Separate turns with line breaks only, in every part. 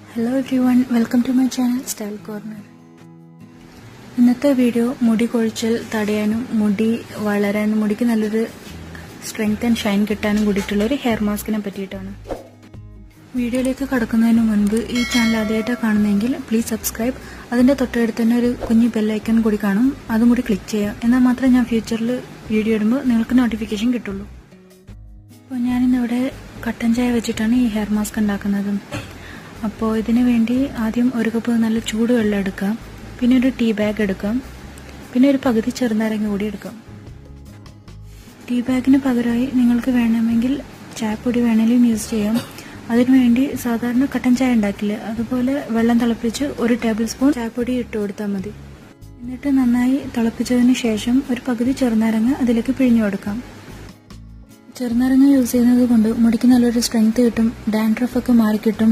hello everyone welcome to my channel style corner ഇന്നത്തെ video മുടി കൊഴിച്ചൽ തടയാനും മുടി വളരാനും മുടിക്ക് നല്ലൊരു സ്ട്രെങ്ത് ആൻഡ് ഷൈൻ കിട്ടാനും കൂടിയിട്ടുള്ള ഒരു ഹെയർ മാസ്കിനെ പറ്റിയിട്ടാണ് വീഡിയോയിലേക്ക് കടക്കുന്നതിന് മുൻപ് ഈ ചാനൽ ആദ്യമായിട്ടാണ് കാണുന്നതെങ്കിൽ പ്ലീസ് സബ്സ്ക്രൈബ് അതിൻ്റെ തൊട്ടടുത്ത് തന്നെ ഒരു കുഞ്ഞു ബെല്ലൈക്കൺ കൂടി കാണും അതും കൂടി ക്ലിക്ക് ചെയ്യാം എന്നാൽ മാത്രമേ ഞാൻ ഫ്യൂച്ചറിൽ വീഡിയോ ഇടുമ്പോൾ നിങ്ങൾക്ക് നോട്ടിഫിക്കേഷൻ കിട്ടുള്ളൂ അപ്പോൾ ഞാനിന്നിവിടെ കട്ടൻ ചായ വെച്ചിട്ടാണ് ഈ ഹെയർ മാസ്ക് ഉണ്ടാക്കുന്നത് അപ്പോൾ ഇതിന് വേണ്ടി ആദ്യം ഒരു കപ്പ് നല്ല ചൂട് വെള്ളം എടുക്കാം പിന്നെ ഒരു ടീ ബാഗ് എടുക്കാം പിന്നെ ഒരു പകുതി ചെറുനാരങ്ങ കൂടി എടുക്കാം ടീ ബാഗിന് പകരമായി നിങ്ങൾക്ക് വേണമെങ്കിൽ ചായപ്പൊടി വേണമെങ്കിലും യൂസ് ചെയ്യാം അതിനുവേണ്ടി സാധാരണ കട്ടൻ ചായ ഉണ്ടാക്കില്ല അതുപോലെ വെള്ളം തിളപ്പിച്ച് ഒരു ടേബിൾ സ്പൂൺ ചായപ്പൊടി ഇട്ട് കൊടുത്താൽ മതി എന്നിട്ട് നന്നായി തിളപ്പിച്ചതിന് ശേഷം ഒരു പകുതി ചെറുനാരങ്ങ അതിലേക്ക് പിഴിഞ്ഞു കൊടുക്കാം ചെറുനാരങ്ങ യൂസ് ചെയ്യുന്നത് കൊണ്ട് മുടിക്ക് നല്ലൊരു സ്ട്രെങ്ത് കിട്ടും ഡാൻഡ്രഫ് ഒക്കെ മാറിക്കിട്ടും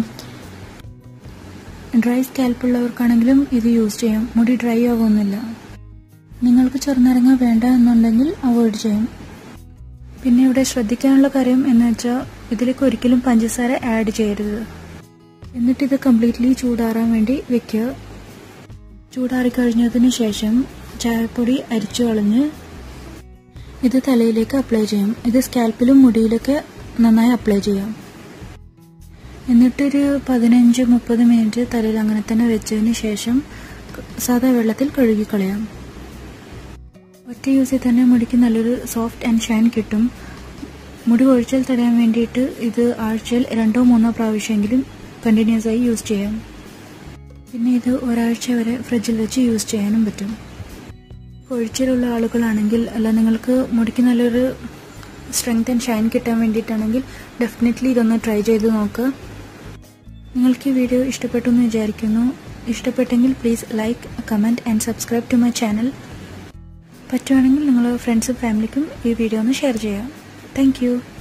ഡ്രൈ സ്കാൽപ്പ് ഉള്ളവർക്കാണെങ്കിലും ഇത് യൂസ് ചെയ്യാം മുടി ഡ്രൈ ആവുന്നില്ല നിങ്ങൾക്ക് ചെറുനാരങ്ങ വേണ്ട എന്നുണ്ടെങ്കിൽ അവോയ്ഡ് ചെയ്യാം പിന്നെ ഇവിടെ ശ്രദ്ധിക്കാനുള്ള കാര്യം എന്ന് വെച്ചാൽ ഇതിലേക്ക് ഒരിക്കലും പഞ്ചസാര ആഡ് ചെയ്യരുത് എന്നിട്ട് ഇത് കംപ്ലീറ്റ്ലി ചൂടാറാൻ വേണ്ടി വെക്കുക ചൂടാറി കഴിഞ്ഞതിന് ശേഷം ചായപ്പൊടി അരിച്ചു കളഞ്ഞ് ഇത് തലയിലേക്ക് അപ്ലൈ ചെയ്യാം ഇത് സ്കാൽപ്പിലും മുടിയിലൊക്കെ നന്നായി അപ്ലൈ ചെയ്യാം എന്നിട്ടൊരു പതിനഞ്ച് മുപ്പത് മിനിറ്റ് തലയിൽ അങ്ങനെ തന്നെ വെച്ചതിന് ശേഷം സാധാ വെള്ളത്തിൽ കഴുകിക്കളയാം ഒറ്റ യൂസിൽ തന്നെ മുടിക്ക് നല്ലൊരു സോഫ്റ്റ് ആൻഡ് ഷൈൻ കിട്ടും മുടി കൊഴിച്ചൽ തടയാൻ വേണ്ടിയിട്ട് ഇത് ആഴ്ചയിൽ രണ്ടോ മൂന്നോ പ്രാവശ്യമെങ്കിലും കണ്ടിന്യൂസ് ആയി യൂസ് ചെയ്യാം പിന്നെ ഇത് ഒരാഴ്ച വരെ ഫ്രിഡ്ജിൽ വെച്ച് യൂസ് ചെയ്യാനും പറ്റും കൊഴിച്ചിലുള്ള ആളുകളാണെങ്കിൽ അല്ല നിങ്ങൾക്ക് മുടിക്ക് നല്ലൊരു സ്ട്രെങ്ത് ആൻഡ് ഷൈൻ കിട്ടാൻ വേണ്ടിയിട്ടാണെങ്കിൽ ഡെഫിനറ്റ്ലി ഇതൊന്ന് ട്രൈ ചെയ്ത് നോക്കുക നിങ്ങൾക്ക് ഈ വീഡിയോ ഇഷ്ടപ്പെട്ടു എന്ന് വിചാരിക്കുന്നു ഇഷ്ടപ്പെട്ടെങ്കിൽ please like comment and subscribe to my channel പറ്റുവാണെങ്കിൽ നിങ്ങൾ ഫ്രണ്ട്സും ഫാമിലിക്കും ഈ വീഡിയോ ഒന്ന് ഷെയർ ചെയ്യാം താങ്ക്